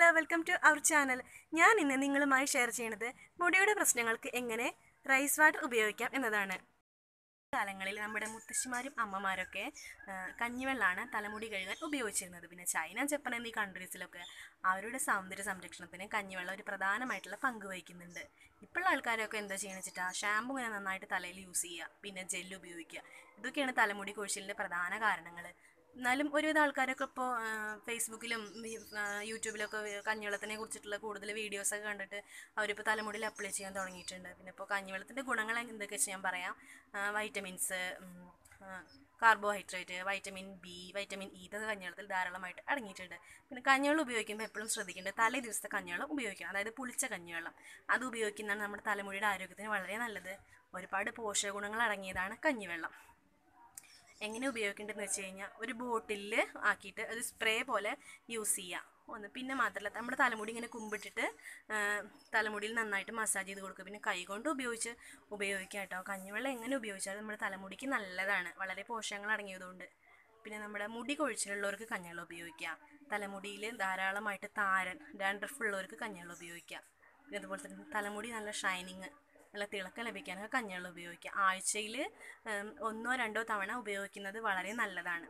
hello welcome to our channel ഞാൻ ഇന്ന് നിങ്ങളുമായി ഷെയർ ചെയ്യുന്നത് മുടിയുടെ പ്രശ്നങ്ങൾക്ക് എങ്ങനെ റൈസ് വാട്ടർ ഉപയോഗിക്കാം എന്നതാണ് കാലങ്ങളിൽ നമ്മുടെ മുത്തശ്ശിമാരും അമ്മമാരൊക്കെ ആ, കഞ്ഞിവെള്ളമാണ് തലമുടി കഴുകാൻ ഉപയോഗിച്ചിരുന്നത് പിന്നെ ചൈന ജപ്പാൻ എന്നീ കൺട്രീസിലൊക്കെ അവരുടെ സൗന്ദര്യ സംരക്ഷണത്തിന് കഞ്ഞിവെള്ളം ഒരു പ്രധാനമായിട്ടുള്ള പങ്ക് വഹിക്കുന്നുണ്ട് ഇപ്പോഴുള്ള ആൾക്കാരൊക്കെ എന്താ ചെയ്യണമെന്ന് വെച്ചിട്ടാ ഷാമ്പു ഇങ്ങനെ നന്നായിട്ട് തലയിൽ യൂസ് ചെയ്യുക പിന്നെ ജെല്ല് ഉപയോഗിക്കുക ഇതൊക്കെയാണ് തലമുടി കൊഴിച്ചിലിൻ്റെ പ്രധാന കാരണങ്ങൾ എന്നാലും ഒരുവിധ ആൾക്കാരൊക്കെ ഇപ്പോൾ ഫേസ്ബുക്കിലും ഈ, ആ, യൂട്യൂബിലൊക്കെ കഞ്ഞിവെള്ളത്തിനെ കുറിച്ചിട്ടുള്ള കൂടുതൽ വീഡിയോസൊക്കെ കണ്ടിട്ട് അവരിപ്പോൾ തലമുടിയിൽ അപ്ലൈ ചെയ്യാൻ തുടങ്ങിയിട്ടുണ്ട് പിന്നെ ഇപ്പോൾ കഞ്ഞിവെള്ളത്തിൻ്റെ ഗുണങ്ങൾ എന്തൊക്കെ വെച്ച് ഞാൻ പറയാം vitamins carbohydrate vitamin B vitamin E ഇതൊക്കെ കഞ്ഞിവെള്ളത്തിൽ ധാരാളമായിട്ട് അടങ്ങിയിട്ടുണ്ട് പിന്നെ കഞ്ഞിവെള്ളം ഉപയോഗിക്കുമ്പോൾ എപ്പോഴും ശ്രദ്ധിക്കേണ്ടത് തലേ ദിവസത്തെ കഞ്ഞിവെള്ളം ഉപയോഗിക്കണം അതായത് പുളിച്ച കഞ്ഞിവെള്ളം അത് ഉപയോഗിക്കുന്നതാണ് നമ്മുടെ തലമുടിയുടെ ആരോഗ്യത്തിന് വളരെ നല്ലത് ഒരുപാട് പോഷക ഗുണങ്ങൾ അടങ്ങിയതാണ് കഞ്ഞിവെള്ളം എങ്ങനെ ഉപയോഗിക്കേണ്ടതെന്ന് വെച്ച് കഴിഞ്ഞാൽ ഒരു ബോട്ടിലിൽ ആക്കിയിട്ട് ഒരു സ്പ്രേ പോലെ യൂസ് ചെയ്യുക ഒന്ന് പിന്നെ മാത്രമല്ല നമ്മുടെ തലമുടി ഇങ്ങനെ കുമ്പിട്ടിട്ട് ആ, തലമുടിയിൽ നന്നായിട്ട് മസാജ് ചെയ്ത് കൊടുക്കുക പിന്നെ കൈ കൊണ്ട് ഉപയോഗിച്ച് ഉപയോഗിക്കുക കേട്ടോ കഞ്ഞിവെള്ളം എങ്ങനെ ഉപയോഗിച്ചാലും നമ്മുടെ തലമുടിക്ക് നല്ലതാണ് വളരെ പോഷകങ്ങൾ അടങ്ങിയതുകൊണ്ട് പിന്നെ നമ്മുടെ മുടി കൊഴിച്ചിലുള്ളവർക്ക് കഞ്ഞിവെള്ളം ഉപയോഗിക്കുക തലമുടിയിൽ ധാരാളമായിട്ട് താരൻ ഡാൻഡ്രഫ് ഉള്ളവർക്ക് കഞ്ഞിവെള്ളം ഉപയോഗിക്കുക പിന്നെ അതുപോലെ തന്നെ തലമുടി നല്ല ഷൈനിങ് നല്ല തിളക്കം ലഭിക്കാനൊക്കെ കഞ്ഞിവെള്ളം ഉപയോഗിക്കുക ആഴ്ചയിൽ ഒന്നോ രണ്ടോ തവണ ഉപയോഗിക്കുന്നത് വളരെ നല്ലതാണ്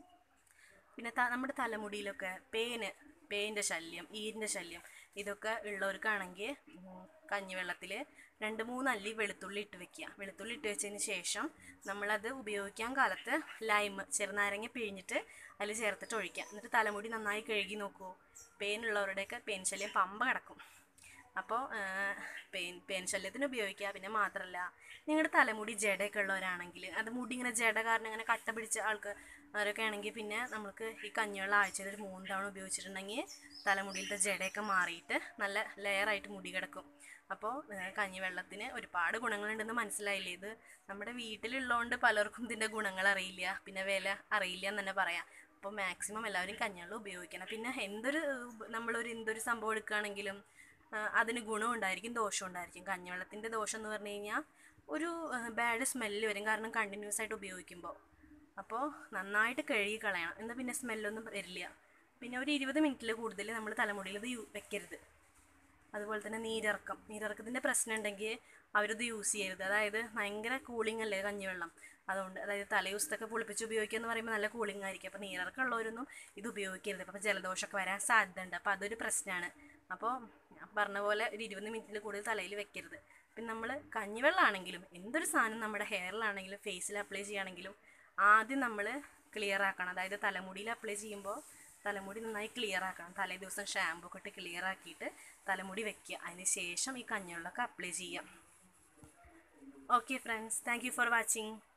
പിന്നെ ത നമ്മുടെ തലമുടിയിലൊക്കെ പേന് പേൻ്റെ ശല്യം ഈരിൻ്റെ ശല്യം ഇതൊക്കെ ഉള്ളവർക്കാണെങ്കിൽ ഉം, കഞ്ഞിവെള്ളത്തിൽ രണ്ട് മൂന്ന് അല്ലി വെളുത്തുള്ളി ഇട്ട് വെക്കുക വെളുത്തുള്ളി ഇട്ട് വെച്ചതിന് ശേഷം നമ്മളത് ഉപയോഗിക്കാൻ കാലത്ത് ലൈം ചെറുനാരങ്ങ പിഴിഞ്ഞിട്ട് അതിൽ ചേർത്തിട്ട് ഒഴിക്കുക എന്നിട്ട് തലമുടി നന്നായി കഴുകി നോക്കൂ പേനുള്ളവരുടെയൊക്കെ പേൻ ശല്യം പമ്പ കിടക്കും അപ്പോൾ പേൻ പേൻ ശല്യത്തിന് ഉപയോഗിക്കുക പിന്നെ മാത്രമല്ല നിങ്ങളുടെ തലമുടി ജടയൊക്കെ ഉള്ളവരാണെങ്കിൽ അത് മുടി ഇങ്ങനെ ജട കാരണം ഇങ്ങനെ കട്ട പിടിച്ച ആൾക്ക് അവരൊക്കെ ആണെങ്കിൽ പിന്നെ നമുക്ക് ഈ കഞ്ഞിവെള്ളം ആഴ്ചയിൽ ഒരു മൂന്ന് തവണ ഉപയോഗിച്ചിട്ടുണ്ടെങ്കിൽ തലമുടിയിലത്തെ ജടയൊക്കെ മാറിയിട്ട് നല്ല ലെയറായിട്ട് മുടി കിടക്കും അപ്പോൾ കഞ്ഞിവെള്ളത്തിന് ഒരുപാട് ഗുണങ്ങളുണ്ടെന്ന് മനസ്സിലായില്ലേ ഇത് നമ്മുടെ വീട്ടിലുള്ളതുകൊണ്ട് പലർക്കും ഇതിൻ്റെ ഗുണങ്ങൾ അറിയില്ല പിന്നെ വില അറിയില്ല എന്ന് തന്നെ പറയാം അപ്പോൾ മാക്സിമം എല്ലാവരും കഞ്ഞിവെള്ളം ഉപയോഗിക്കണം പിന്നെ എന്തൊരു നമ്മളൊരു എന്തൊരു സംഭവം എടുക്കുകയാണെങ്കിലും ആ, അതിന് ഗുണം ഉണ്ടായിരിക്കും ദോഷം ഉണ്ടായിരിക്കും കഞ്ഞിവെള്ളത്തിൻ്റെ ദോഷം എന്ന് പറഞ്ഞു കഴിഞ്ഞാൽ ഒരു ബാഡ് സ്മെല്ല് വരും കാരണം കണ്ടിന്യൂസ് ആയിട്ട് ഉപയോഗിക്കുമ്പോൾ അപ്പോൾ നന്നായിട്ട് കഴുകി കളയണം എന്നാൽ പിന്നെ സ്മെല്ലൊന്നും വരില്ല പിന്നെ ഒരു ഇരുപത് മിനിറ്റിൽ കൂടുതൽ നമ്മൾ തലമുടിയിൽ ഇത് യു- വെക്കരുത് അതുപോലെ തന്നെ നീരിറക്കം നീരിറക്കത്തിൻ്റെ പ്രശ്നം ഉണ്ടെങ്കിൽ അവരിത് യൂസ് ചെയ്യരുത് അതായത് ഭയങ്കര കൂളിംഗ് അല്ലേ കഞ്ഞിവെള്ളം അതുകൊണ്ട് അതായത് തലയൂസത്തൊക്കെ പുളിപ്പിച്ച് ഉപയോഗിക്കുക എന്ന് പറയുമ്പോൾ നല്ല കൂളിംഗ് ആയിരിക്കും അപ്പോൾ നീരിറക്കം ഉള്ളവരൊന്നും ഇത് ഉപയോഗിക്കരുത് അപ്പോൾ ജലദോഷമൊക്കെ വരാൻ സാധ്യതയുണ്ട് അപ്പോൾ അതൊരു പ്രശ്നമാണ് അപ്പോൾ ഞാൻ പറഞ്ഞ പോലെ ഒരു ഇരുപത് മിനിറ്റിൽ കൂടുതൽ തലയിൽ വെക്കരുത് പിന്നെ നമ്മൾ കഞ്ഞിവെള്ളമാണെങ്കിലും എന്തൊരു സാധനം നമ്മുടെ ഹെയറിലാണെങ്കിലും ഫേസിൽ അപ്ലൈ ചെയ്യുകയാണെങ്കിലും ആദ്യം നമ്മൾ ക്ലിയർ ആക്കണം അതായത് തലമുടിയിൽ അപ്ലൈ ചെയ്യുമ്പോൾ തലമുടി നന്നായി ക്ലിയർ ആക്കണം തലേ ദിവസം ഷാമ്പു ഒക്കെ ഇട്ട് ക്ലിയർ ആക്കിയിട്ട് തലമുടി വെക്കുക അതിന് ശേഷം ഈ കഞ്ഞിവെള്ളമൊക്കെ അപ്ലൈ ചെയ്യാം okay friends thank you for watching